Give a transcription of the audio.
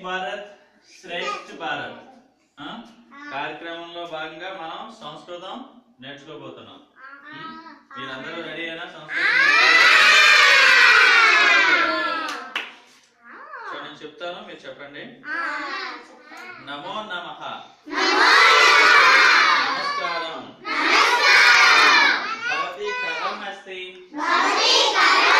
భారత్ శ్రేష్ఠ భారత్ ఆ? కార్యక్రమంలో భాగంగా మనం సంస్కృతం నేర్చుకోబోతున్నాం ఉమ్? మీరందరూ రెడీ అయినా సంస్కృతం సో నేను చెప్తాను మీరు చెప్పండి నమో నమ నమస్కారం భవతి కథం అస్తి